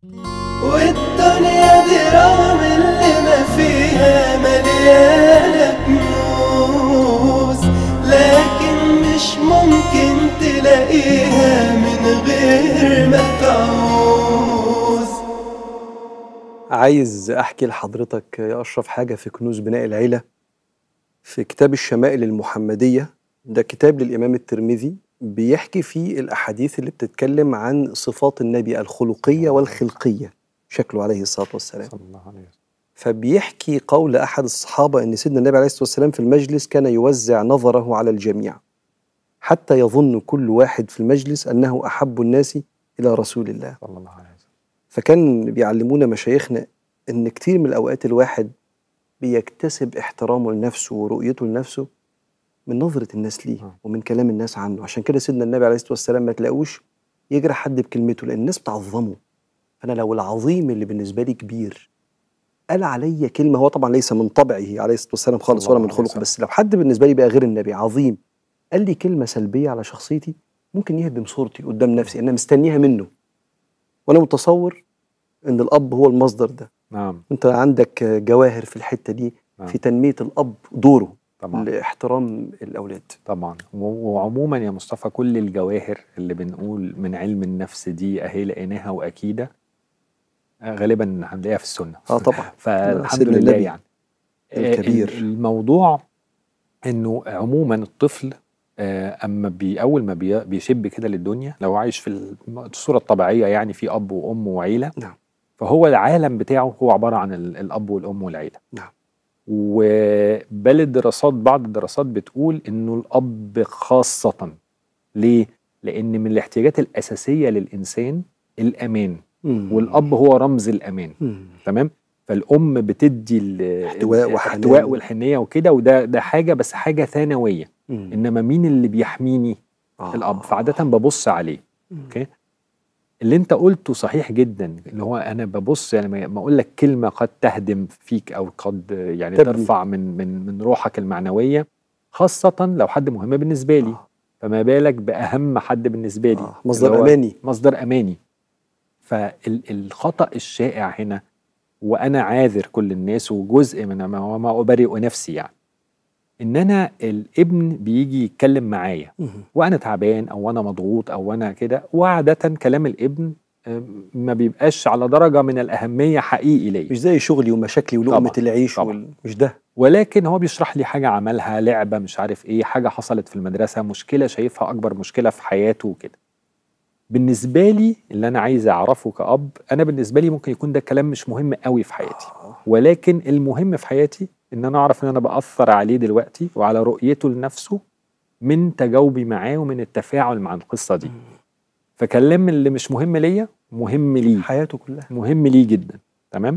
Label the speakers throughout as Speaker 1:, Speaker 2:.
Speaker 1: والدنيا دي رغم اللي ما فيها مليانة كنوز لكن مش ممكن تلاقيها من غير ما تعوز
Speaker 2: عايز احكي لحضرتك يا اشرف حاجه في كنوز بناء العيله في كتاب الشمائل المحمديه ده كتاب للامام الترمذي بيحكي فيه الاحاديث اللي بتتكلم عن صفات النبي الخلقيه والخلقيه شكله عليه الصلاه والسلام
Speaker 3: صلى الله عليه وسلم
Speaker 2: فبيحكي قول احد الصحابه ان سيدنا النبي عليه الصلاه والسلام في المجلس كان يوزع نظره على الجميع حتى يظن كل واحد في المجلس انه احب الناس الى رسول الله
Speaker 3: صلى الله عليه وسلم
Speaker 2: فكان بيعلمونا مشايخنا ان كتير من الاوقات الواحد بيكتسب احترامه لنفسه ورؤيته لنفسه من نظرة الناس ليه
Speaker 3: آه.
Speaker 2: ومن كلام الناس عنه عشان كده سيدنا النبي عليه الصلاة والسلام ما تلاقوش يجرح حد بكلمته لأن الناس بتعظمه فأنا لو العظيم اللي بالنسبة لي كبير قال عليا كلمة هو طبعا ليس من طبعه عليه الصلاة والسلام خالص
Speaker 3: صلى
Speaker 2: ولا
Speaker 3: الله
Speaker 2: من
Speaker 3: عليه
Speaker 2: خلقه
Speaker 3: وسلم.
Speaker 2: بس لو حد بالنسبة لي بقى غير النبي عظيم قال لي كلمة سلبية على شخصيتي ممكن يهدم صورتي قدام نفسي أنا مستنيها منه وأنا متصور إن الأب هو المصدر ده
Speaker 3: نعم
Speaker 2: أنت عندك جواهر في الحتة دي
Speaker 3: نعم.
Speaker 2: في تنمية الأب دوره
Speaker 3: طبعا
Speaker 2: لاحترام الأولاد
Speaker 3: طبعا و- وعموما يا مصطفى كل الجواهر اللي بنقول من علم النفس دي اهي لقيناها واكيده آه، غالبا هنلاقيها في السنه
Speaker 2: اه طبعا
Speaker 3: فالحمد
Speaker 2: سيدنا
Speaker 3: لله
Speaker 2: النبي
Speaker 3: يعني آه،
Speaker 2: الكبير.
Speaker 3: ال- الموضوع انه عموما الطفل آه، اما بي اول ما بي- بيشب كده للدنيا لو عايش في الم- الصوره الطبيعيه يعني في اب وام وعيله
Speaker 2: نعم.
Speaker 3: فهو العالم بتاعه هو عباره عن ال- الاب والام والعيله
Speaker 2: نعم.
Speaker 3: وبل الدراسات بعض الدراسات بتقول انه الاب خاصه ليه لان من الاحتياجات الاساسيه للانسان الامان
Speaker 2: مم.
Speaker 3: والاب هو رمز الامان
Speaker 2: مم.
Speaker 3: تمام فالام بتدي ال-
Speaker 2: احتواء
Speaker 3: ال-
Speaker 2: وحنان.
Speaker 3: الاحتواء والحنيه وكده وده ده حاجه بس حاجه ثانويه
Speaker 2: مم.
Speaker 3: انما مين اللي بيحميني
Speaker 2: آه.
Speaker 3: الاب فعاده ببص عليه
Speaker 2: مم.
Speaker 3: اوكي اللي انت قلته صحيح جدا اللي هو انا ببص يعني ما- ما اقول لك كلمه قد تهدم فيك او قد يعني
Speaker 2: تبني.
Speaker 3: ترفع من من من روحك المعنويه خاصه لو حد مهم بالنسبه لي
Speaker 2: آه.
Speaker 3: فما بالك باهم حد بالنسبه لي
Speaker 2: آه. مصدر
Speaker 3: اللي هو
Speaker 2: أماني
Speaker 3: مصدر اماني فالخطا الشائع هنا وانا عاذر كل الناس وجزء من ما وما ابرئ نفسي يعني ان انا الابن بيجي يتكلم معايا
Speaker 2: مم.
Speaker 3: وانا تعبان او انا مضغوط او انا كده وعاده كلام الابن آم، ما بيبقاش على درجه من الاهميه حقيقي ليا
Speaker 2: مش زي شغلي ومشاكلي ولقمة
Speaker 3: طبعاً.
Speaker 2: العيش
Speaker 3: طبعاً.
Speaker 2: وال... مش ده
Speaker 3: ولكن هو بيشرح لي حاجه عملها لعبه مش عارف ايه حاجه حصلت في المدرسه مشكله شايفها اكبر مشكله في حياته وكده بالنسبه لي اللي انا عايز اعرفه كاب انا بالنسبه لي ممكن يكون ده كلام مش مهم قوي في حياتي
Speaker 2: آه.
Speaker 3: ولكن المهم في حياتي ان انا اعرف ان انا باثر عليه دلوقتي وعلى رؤيته لنفسه من تجاوبي معاه ومن التفاعل مع القصه دي فكلام اللي مش مهم ليا مهم ليه
Speaker 2: حياته كلها
Speaker 3: مهم ليه جدا تمام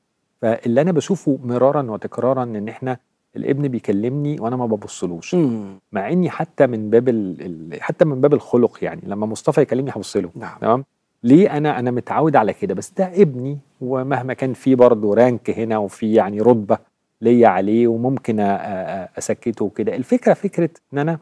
Speaker 3: فاللي انا بشوفه مرارا وتكرارا ان احنا الابن بيكلمني وانا ما ببصلوش
Speaker 2: مم.
Speaker 3: مع اني حتى من باب ال... ال- حتى من باب الخلق يعني لما مصطفى يكلمني هبص له
Speaker 2: نعم
Speaker 3: تمام ليه انا انا متعود على كده بس ده ابني ومهما كان في برضه رانك هنا وفي يعني رتبه ليا عليه وممكن أ- أ- اسكته وكده الفكره فكره ان انا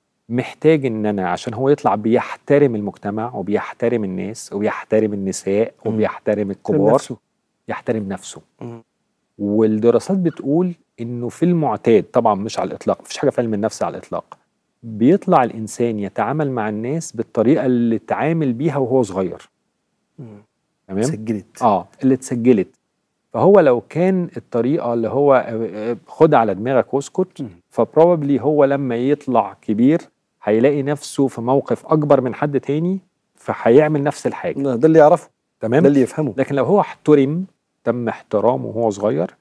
Speaker 3: محتاج ان انا عشان هو يطلع بيحترم المجتمع وبيحترم الناس وبيحترم النساء
Speaker 2: مم.
Speaker 3: وبيحترم الكبار
Speaker 2: نفسه.
Speaker 3: يحترم نفسه
Speaker 2: مم.
Speaker 3: والدراسات بتقول انه في المعتاد طبعا مش على الاطلاق مفيش حاجه في علم النفس على الاطلاق بيطلع الانسان يتعامل مع الناس بالطريقه اللي اتعامل بيها وهو صغير
Speaker 2: مم.
Speaker 3: تمام
Speaker 2: سجلت
Speaker 3: اه اللي اتسجلت فهو لو كان الطريقه اللي هو آه، آه، خد على دماغك واسكت
Speaker 2: مم.
Speaker 3: فبروبلي هو لما يطلع كبير هيلاقي نفسه في موقف اكبر من حد تاني فهيعمل نفس الحاجه
Speaker 2: ده اللي يعرفه
Speaker 3: تمام
Speaker 2: ده اللي يفهمه
Speaker 3: لكن لو هو احترم تم احترامه وهو صغير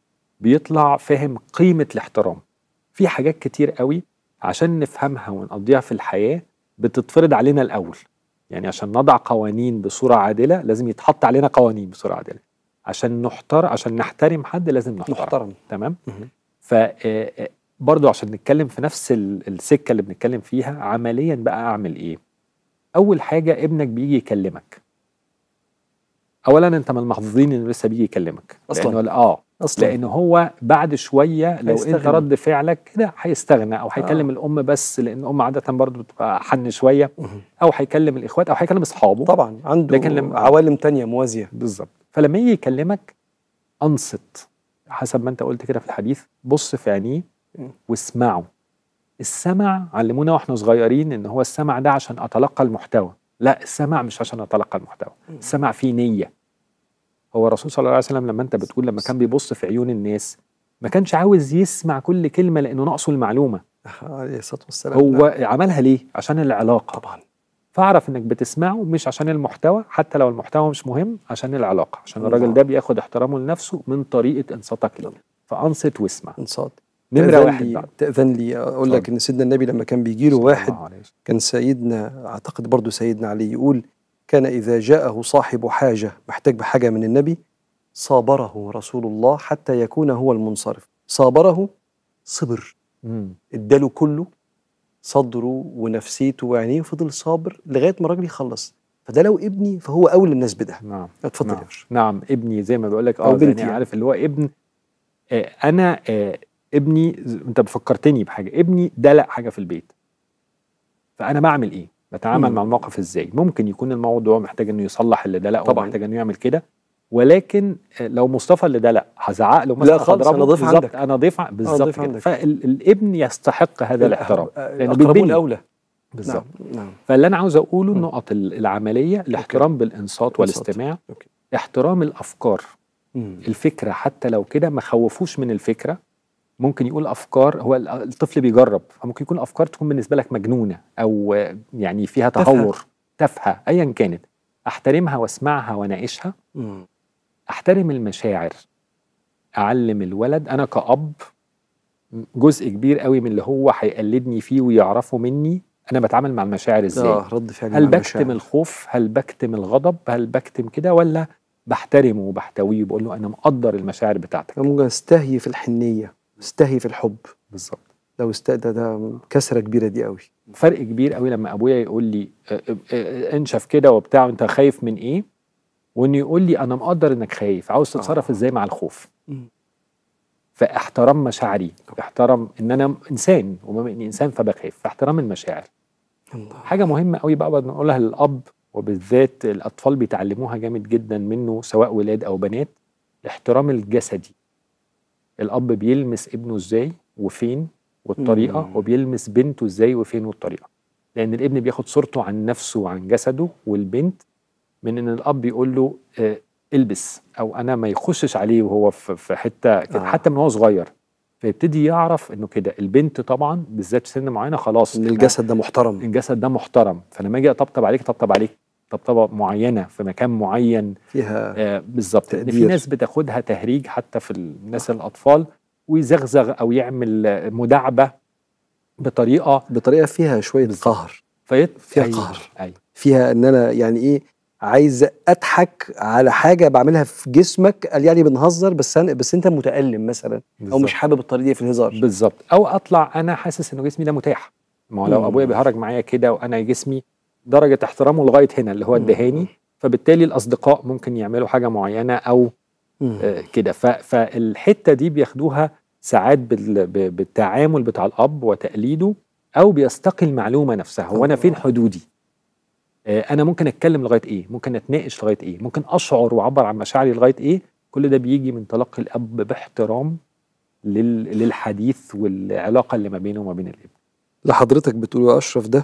Speaker 3: بيطلع فاهم قيمة الاحترام في حاجات كتير قوي عشان نفهمها ونقضيها في الحياة بتتفرض علينا الأول يعني عشان نضع قوانين بصورة عادلة لازم يتحط علينا قوانين بصورة عادلة عشان نحتر عشان نحترم حد لازم نحترم
Speaker 2: محترم
Speaker 3: تمام
Speaker 2: مهم.
Speaker 3: ف آه، برضو عشان نتكلم في نفس ال- السكة اللي بنتكلم فيها عمليا بقى أعمل إيه أول حاجة ابنك بيجي يكلمك اولا انت من المحظوظين انه لسه بيجي يكلمك
Speaker 2: أصلاً.
Speaker 3: لانه اه
Speaker 2: اصلا
Speaker 3: لان هو بعد شويه لو انت
Speaker 2: هيستغنى.
Speaker 3: رد فعلك كده هيستغنى او هيكلم
Speaker 2: آه.
Speaker 3: الام بس لان الام عاده برضه بتبقى حن شويه
Speaker 2: مهم.
Speaker 3: او هيكلم الاخوات او هيكلم اصحابه
Speaker 2: طبعا عنده
Speaker 3: لكن لما-
Speaker 2: عوالم تانية موازية
Speaker 3: بالظبط فلما يجي يكلمك انصت حسب ما انت قلت كده في الحديث بص في عينيه
Speaker 2: م.
Speaker 3: واسمعه السمع علمونا واحنا صغيرين ان هو السمع ده عشان اتلقى المحتوى لا السمع مش عشان اتلقى المحتوى السمع فيه نيه هو الرسول صلى الله عليه وسلم لما انت بتقول لما كان بيبص في عيون الناس ما كانش عاوز يسمع كل كلمه لانه ناقصه المعلومه
Speaker 2: عليه الصلاة والسلام
Speaker 3: هو
Speaker 2: نعم.
Speaker 3: عملها ليه عشان العلاقه
Speaker 2: طبعا
Speaker 3: فاعرف انك بتسمعه مش عشان المحتوى حتى لو المحتوى مش مهم عشان العلاقه عشان
Speaker 2: الله.
Speaker 3: الراجل ده بياخد احترامه لنفسه من طريقه انصاتك ليه
Speaker 2: نعم.
Speaker 3: فانصت واسمع
Speaker 2: انصات
Speaker 3: نمره
Speaker 2: تأذن
Speaker 3: واحد
Speaker 2: لي
Speaker 3: بقى
Speaker 2: تأذن لي أقول لك
Speaker 3: اتفضل.
Speaker 2: إن سيدنا النبي لما كان بيجي له
Speaker 3: صلى
Speaker 2: واحد
Speaker 3: الله عليه وسلم.
Speaker 2: كان سيدنا أعتقد برضو سيدنا علي يقول كان إذا جاءه صاحب حاجة محتاج بحاجة من النبي صابره رسول الله حتى يكون هو المنصرف صابره صبر
Speaker 3: مم.
Speaker 2: اداله كله صدره ونفسيته وعينيه وفضل صابر لغايه ما الراجل يخلص فده لو ابني فهو اولى الناس بده
Speaker 3: نعم
Speaker 2: اتفضل
Speaker 3: نعم.
Speaker 2: يا باشا
Speaker 3: نعم ابني زي ما بقول لك
Speaker 2: أو
Speaker 3: اه
Speaker 2: بنتي
Speaker 3: يعني
Speaker 2: يعني.
Speaker 3: عارف اللي هو ابن آه انا آه ابني ز- انت بفكرتني بحاجه ابني دلق حاجه في البيت فانا بعمل ايه بتعامل
Speaker 2: مم.
Speaker 3: مع الموقف ازاي ممكن يكون الموضوع محتاج انه يصلح اللي دلق
Speaker 2: طبعاً.
Speaker 3: ومحتاج انه يعمل كده ولكن آه، لو مصطفى اللي دلق هزعق له مثلا
Speaker 2: لا خالص،
Speaker 3: هضربه.
Speaker 2: أنا ضيف
Speaker 3: بالظبط،
Speaker 2: عندك.
Speaker 3: انا ضيف ع- بالظبط
Speaker 2: ضيف
Speaker 3: كده
Speaker 2: عندك.
Speaker 3: فالابن يستحق هذا الاحترام لانه
Speaker 2: الاقربون
Speaker 3: بيتبني
Speaker 2: اولى
Speaker 3: بالظبط
Speaker 2: نعم نعم
Speaker 3: فاللي انا عاوز اقوله
Speaker 2: مم.
Speaker 3: النقط ال- العمليه الاحترام بالانصات
Speaker 2: إنصات.
Speaker 3: والاستماع
Speaker 2: أوكي.
Speaker 3: احترام الافكار
Speaker 2: مم.
Speaker 3: الفكره حتى لو كده ما خوفوش من الفكره ممكن يقول افكار هو ال- الطفل بيجرب فممكن يكون افكار تكون بالنسبه لك مجنونه او آه، يعني فيها
Speaker 2: تافهة.
Speaker 3: تهور تافهه ايا كانت احترمها واسمعها واناقشها
Speaker 2: مم.
Speaker 3: احترم المشاعر اعلم الولد انا كأب جزء كبير قوي من اللي هو هيقلدني فيه ويعرفه مني انا بتعامل مع المشاعر ازاي
Speaker 2: اه رد فعل
Speaker 3: هل
Speaker 2: مع
Speaker 3: بكتم
Speaker 2: المشاعر.
Speaker 3: الخوف هل بكتم الغضب هل بكتم كده ولا بحترمه وبحتويه وبقول له انا مقدر المشاعر بتاعتك
Speaker 2: أنا ممكن استهي في الحنيه استهي في الحب
Speaker 3: بالظبط
Speaker 2: لو است ده, ده كسره كبيره دي قوي
Speaker 3: فرق كبير قوي لما ابويا يقول لي آه، آه، آه، انشف كده وبتاع انت خايف من ايه وانه يقول لي انا مقدر انك خايف عاوز تتصرف
Speaker 2: آه.
Speaker 3: ازاي مع الخوف
Speaker 2: مم.
Speaker 3: فاحترام مشاعري احترام ان انا انسان وبما اني انسان فبخاف فاحترام المشاعر
Speaker 2: الله.
Speaker 3: حاجه مهمه قوي بقى بنقولها للاب وبالذات الاطفال بيتعلموها جامد جدا منه سواء ولاد او بنات الاحترام الجسدي الاب بيلمس ابنه ازاي وفين والطريقه
Speaker 2: مم.
Speaker 3: وبيلمس بنته ازاي وفين والطريقه لان الابن بياخد صورته عن نفسه وعن جسده والبنت من ان الاب يقول له آه البس او انا ما يخشش عليه وهو في في حته كده
Speaker 2: آه.
Speaker 3: حتى من هو صغير فيبتدي يعرف انه كده البنت طبعا بالذات في سن معينه خلاص
Speaker 2: ان
Speaker 3: إحنا-
Speaker 2: الجسد ده محترم
Speaker 3: الجسد ده محترم فلما اجي اطبطب عليك اطبطب عليك طبطبه معينه في مكان معين
Speaker 2: فيها
Speaker 3: آه بالظبط لان في
Speaker 2: تقدير.
Speaker 3: ناس بتاخدها تهريج حتى في الناس الاطفال ويزغزغ او يعمل آه، مداعبه بطريقه
Speaker 2: بطريقه فيها شويه
Speaker 3: بالظبط.
Speaker 2: قهر
Speaker 3: فيت
Speaker 2: فيها
Speaker 3: أيوة،
Speaker 2: قهر.
Speaker 3: ايوه
Speaker 2: فيها ان انا يعني ايه عايز اضحك على حاجه بعملها في جسمك قال يعني بنهزر بس أنا بس انت متالم مثلا او
Speaker 3: بالظبط.
Speaker 2: مش حابب الطريقه دي في الهزار
Speaker 3: بالظبط او اطلع انا حاسس انه جسمي ده متاح ما هو لو
Speaker 2: مم.
Speaker 3: ابويا بيهرج معايا كده وانا جسمي درجه احترامه لغايه هنا اللي هو
Speaker 2: مم.
Speaker 3: ادهاني فبالتالي الاصدقاء ممكن يعملوا حاجه معينه او
Speaker 2: مم.
Speaker 3: آه، كده ف- فالحته دي بياخدوها ساعات بال- ب- بالتعامل بتاع الاب وتقليده او بيستقي المعلومه نفسها هو انا
Speaker 2: الله.
Speaker 3: فين حدودي آه، انا ممكن اتكلم لغايه ايه ممكن اتناقش لغايه ايه ممكن اشعر واعبر عن مشاعري لغايه ايه كل ده بيجي من تلقي الاب باحترام لل- للحديث والعلاقه اللي ما بينه وما بين الابن
Speaker 2: اللي حضرتك بتقوله يا اشرف ده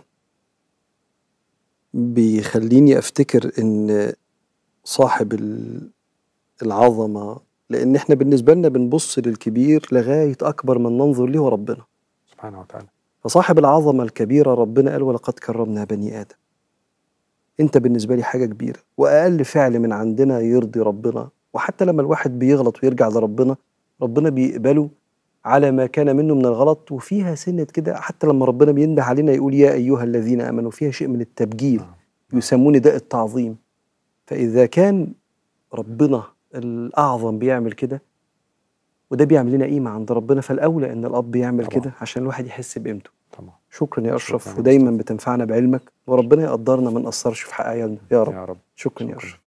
Speaker 2: بيخليني افتكر ان صاحب ال- العظمه لان احنا بالنسبه لنا بنبص للكبير لغايه اكبر من ننظر ليه هو ربنا
Speaker 3: سبحانه وتعالى
Speaker 2: فصاحب العظمه الكبيره ربنا قال ولقد كرمنا بني ادم انت بالنسبه لي حاجه كبيره واقل فعل من عندنا يرضي ربنا وحتى لما الواحد بيغلط ويرجع لربنا ربنا بيقبله على ما كان منه من الغلط وفيها سنة كده حتى لما ربنا بينده علينا يقول يا أيها الذين آمنوا فيها شيء من التبجيل
Speaker 3: نعم.
Speaker 2: يسمون ده التعظيم فإذا كان ربنا الأعظم بيعمل كده وده بيعمل لنا قيمة عند ربنا فالأولى إن الأب يعمل
Speaker 3: طبعا.
Speaker 2: كده عشان الواحد يحس بقيمته
Speaker 3: طبعا
Speaker 2: شكرا يا أشرف
Speaker 3: شكراً يا
Speaker 2: ودايما بتنفعنا بعلمك وربنا يقدرنا ما نقصرش في حق عيالنا يا رب
Speaker 3: يا رب
Speaker 2: شكرا يا
Speaker 3: شكراً.
Speaker 2: أشرف